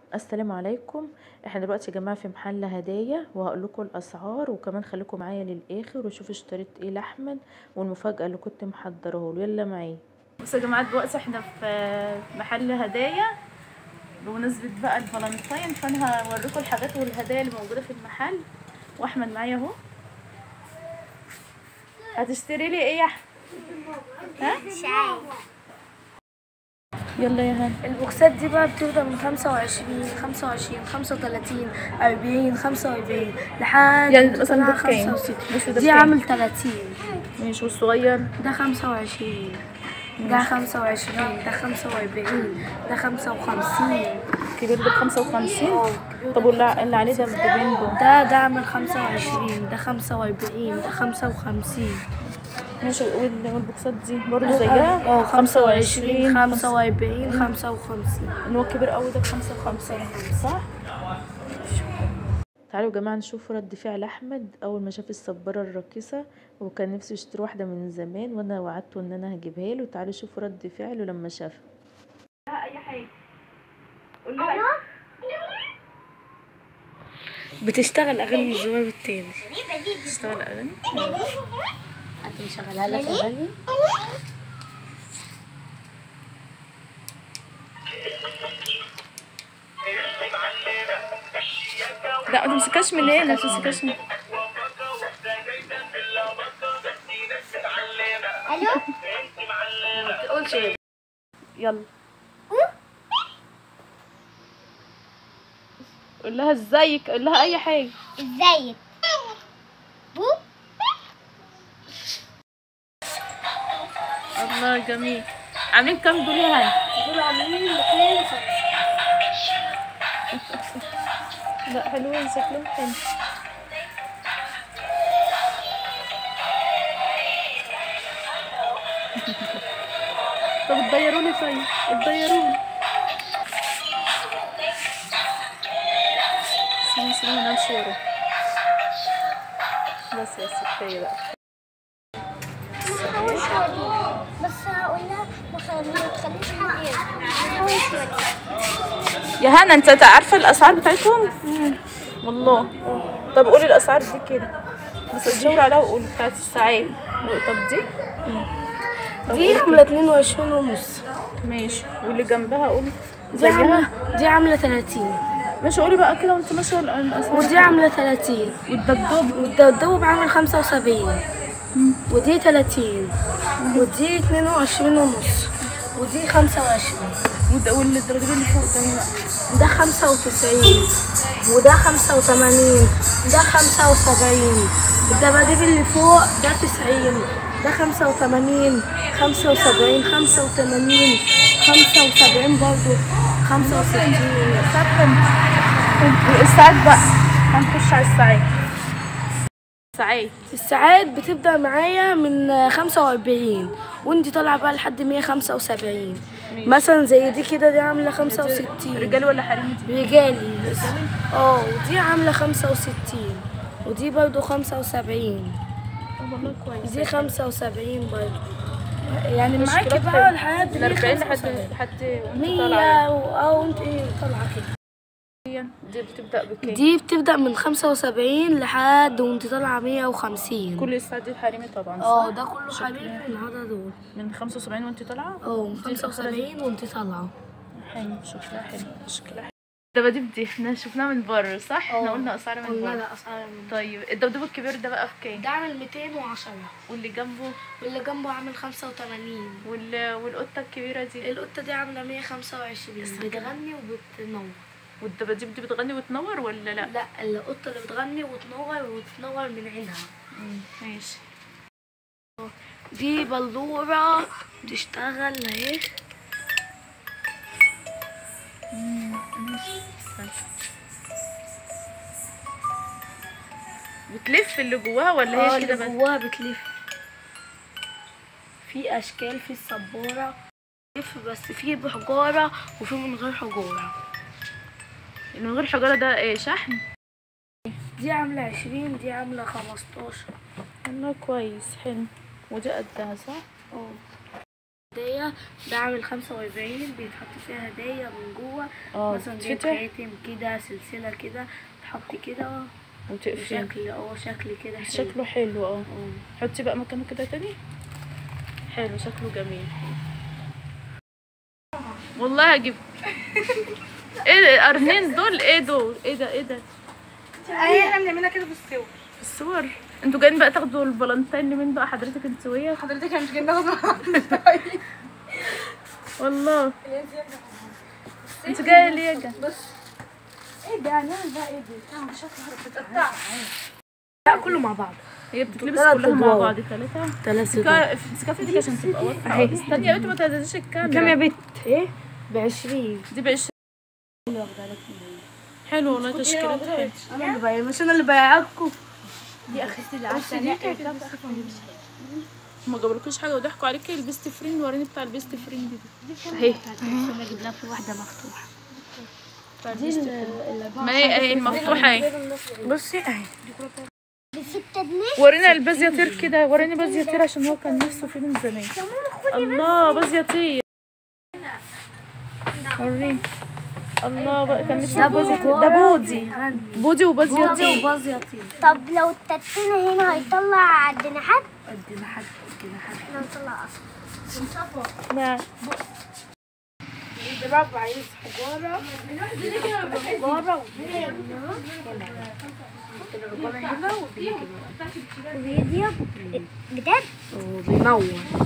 السلام عليكم احنا دلوقتي يا جماعه في محل هدايا وهقول لكم الاسعار وكمان خليكم معايا للاخر وشوفوا اشتريت ايه لاحمد والمفاجاه اللي كنت محضره له يلا معايا بصوا يا جماعه دلوقتي احنا في محل هدايا بمناسبه بقى الفالنتين فانا هوريكم الحاجات والهدايا اللي موجوده في المحل واحمد معايا اهو هتشتري لي ايه يا احمد ها يلا يا هنا البوكسات دي بقى بتبدأ من خمسة وعشرين خمسة وعشرين خمسة وتلاتين أربعين خمسة وأربعين لحد يعني مثلا طلع ده بكام؟ خمسة وستين بصوا ده دي بكام؟ عامل تلاتين ماشي والصغير ده خمسة وعشرين ده خمسة وعشرين ده خمسة وأربعين ده خمسة وخمسين الكبير ده بخمسة وخمسين طب واللي اللي عليه ده بجنبه ده ده عامل خمسة وعشرين ده خمسة وأربعين ده خمسة وخمسين ماشي وال- والبوكسات دي برضه زيها اه خمسة وعشرين خمسة خمسة وأربعين خمسة وخمسين اللي هو الكبير قوي ده بخمسة وخمسين صح؟ تعالوا يا جماعة نشوف رد فعل أحمد أول ما شاف الصبارة الراقصة وكان نفسه يشتري واحدة من زمان وأنا وعدته إن أنا هجيبها له تعالوا شوفوا رد فعله لما شافها أي حاجة بتشتغل أغاني الزمام التاني تشتغل أغاني أنت مشغلها لك أغاني لا ما تمسكهاش من هنا ما تمسكهاش من ما تقولش إيه. يلا قول لها ازيك قول لها أي حاجة ازيك بو الله جميل عاملين كام دول يا هاني؟ دول عاملين اتنين لا حلوين شكلهم حلو طب اتضيروني طيب اتضيروني سيبوني سيبوني انا امشي ورا بس يا ستي بقى بس هقول لها ما خ- ما تخليش حد يرجع يا هنا انت عارفه الاسعار بتاعتهم والله طب قولي الاسعار دي كده بس تشاور عليها وقولي بتاعت الساعات طب دي دي عاملة اتنين وعشرين ونص ماشي واللي جنبها قولي دي زيها عاملة دي عاملة تلاتين ماشي قولي بقى كده وانت ماشيه الاسعار ودي عاملة تلاتين والدبدوب والدبدوب عامل خمسة وسبعين ودي تلاتين ودي اتنين وعشرين ونص ودي خمسة وعشرين والد- والدبدوب اللي فوق ده بقى ده خمسة وتسعين وده خمسة وتمانين ده خمسة وسبعين الدباديب اللي فوق ده تسعين ده خمسة وتمانين خمسة وسبعين خمسة وتمانين خمسة وسبعين برضو خمسة وستين الساعات بقى هنخش على الساعات الساعات الساعات بتبدأ معايا من خمسة وأربعين وانتي طالعة بقى لحد مية خمسة وسبعين مثلا زي دي كده دي عاملة خمسة وستين رجال ولا حريم دي رجالي اه ودي عاملة خمسة وستين ودي برضو خمسة وسبعين طب والله كويس دي خمسة وسبعين برضو يعني مش معاكي كده بقى حلو. لحد من 40 مية لحد خمسة وسبعين. لحد وانت طالعه مية و- اه وانت ايه طالعة كده دي بتبدا بكام دي بتبدأ من خمسة وسبعين لحد وانت طالعة مية وخمسين كل الساعات دي حريمي طبعا اه صح ده كله حبيبي من هذا دول من 75 وانت طالعه اه من خمسة وسبعين وانت طالعة حلو شكلها حلو شكلها حلو الدباديب دي احنا شفناها من بره صح احنا اه. قلنا اسعار من قلنا بره لا أسعار من طيب الدبدوب الكبير ده بقى بكام ده عامل 210 واللي جنبه واللي جنبه عامل 85 وال... والقطه الكبيره دي القطة دي عاملة 125 بتغني وبتنور والدباديب دي بتغني وتنور ولا لا لا القطة اللي بتغني وتنور وتنور من عينها مم، ماشي دي بلورة بتشتغل اهي بتلف اللي جواها ولا اه هي كده اللي بس جواها بتلف في اشكال في السبورة بتلف بس في بحجارة وفي من غير حجارة اللي من غير حجاره ده ايه شحن دي عاملة عشرين دي عاملة خمستاشر والله كويس حلو ودي قدها صح اه هدية ده عامل خمسة وأربعين بيتحط فيها هدية من جوه اه مثلا جايب تفتح خاتم كده سلسلة كده تحطي كده وتقفل بشكل اه شكل كده حلو. شكله حلو اه اه. حطي بقى مكانه كده تاني حلو شكله جميل والله هجيب ايه ده القرنين دول ايه دول ايه ده ايه ده اهي احنا بنعملها كده في الصور الصور انتوا جايين بقى تاخدوا الفالنتين من بقى حضرتك انتويه حضرتك احنا مش جايين ناخد والله انت جايه ليه يا جا ايه ده هنعمل بقى ايه دي؟ شكلها لا كله مع بعض هي بتتلبس تلات كلها مع أدوار. بعض ثلاثة ثلاثة امسكها في ايدك عشان تبقى واضحة أهي. استني يا بنتي ما تهزيش الكاميرا كام يا بت؟ ايه؟ بعشرين دي بعشرين حلو والله تشكيلات حلو انا اللي بايع مش انا اللي بايعكم دي اخرتي اللي ما جابلكوش حاجة وضحكوا عليكي البيست فريند وريني بتاع البيست فريند دي اهي انا اجيب لها في واحدة مفتوحة بتاع البيست فريند ما هي اهي المفتوحة اهي بصي اهي بستة جنيه ورينا البازياتير كده وريني بازياتير عشان هو كان نفسه فيه من زمان الله بازياتير وريني الله بقى كان نفسه في بازياتير ده بودي بودي وبازياتير وبازياتين طب لو التتنة هنا هيطلع الجناحات ادينا حد ادينا حد احنا نطلع اصلا نعم ده بقى عايز حجارة حجارة هنا ودي فيديو بجد وبينور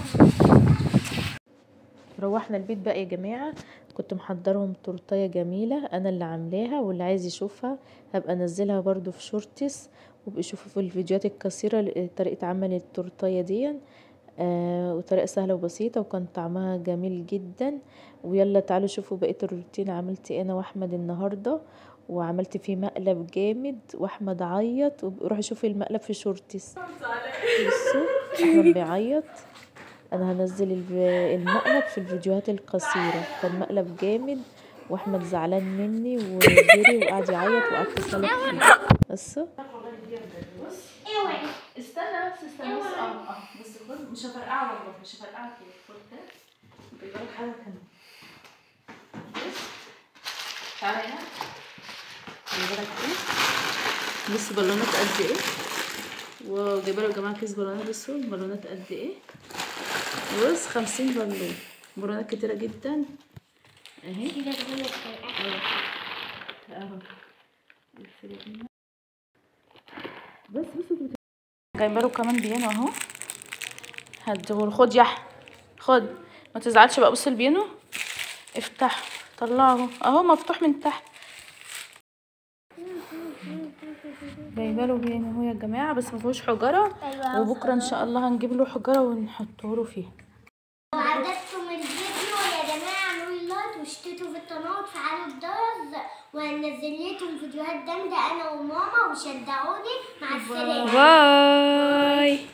روحنا البيت بقى يا جماعة كنت محضرهم تورتاية جميلة انا اللي عاملاها واللي عايز يشوفها هبقى انزلها برضو في شورتس وبقى شوفوا في الفيديوهات القصيرة ل- طريقة عمل التورتاية دي آه وطريقة سهلة وبسيطة وكان طعمها جميل جدا ويلا تعالوا شوفوا بقية الروتين عملت ايه انا واحمد النهاردة وعملت فيه مقلب جامد واحمد عيط وروحوا شوفوا المقلب في شورتس بصوا احمد بيعيط انا هنزل الف- المقلب في الفيديوهات القصيرة كان مقلب جامد واحمد زعلان مني وجري وقعد يعيط وقعدت اصلح فيه بصوا استنى بس استنى بس اه اه بس خد مش هفرقعها والله مش هفرقعها كده خد ده وجايبه لك حاجه كمان بص تعالى هنا جايبه لك ايه بص بالونات قد ايه وجايبه لك يا جماعه كيس بالونات بصوا بالونات قد ايه بص خمسين بالون بالونات كتيره جدا اهي اهو بس بص جايبه له كمان بيانو اهو هديهوله خد يا أحمد. خد ما تزعلش بقى بص البيانو افتحه طلعه اهو مفتوح من تحت جايبه له بيانو اهو يا جماعه بس ما فيهوش حجره أيوة. وبكره ان شاء الله هنجيب له حجره ونحطه له فيها لو عجبكم الفيديو يا جماعة اعملوا لي لايك واشتركوا في القناة وفعلوا الجرس وهنزل لكم فيديوهات جامدة أنا وماما وشجعوني مع السلامة باي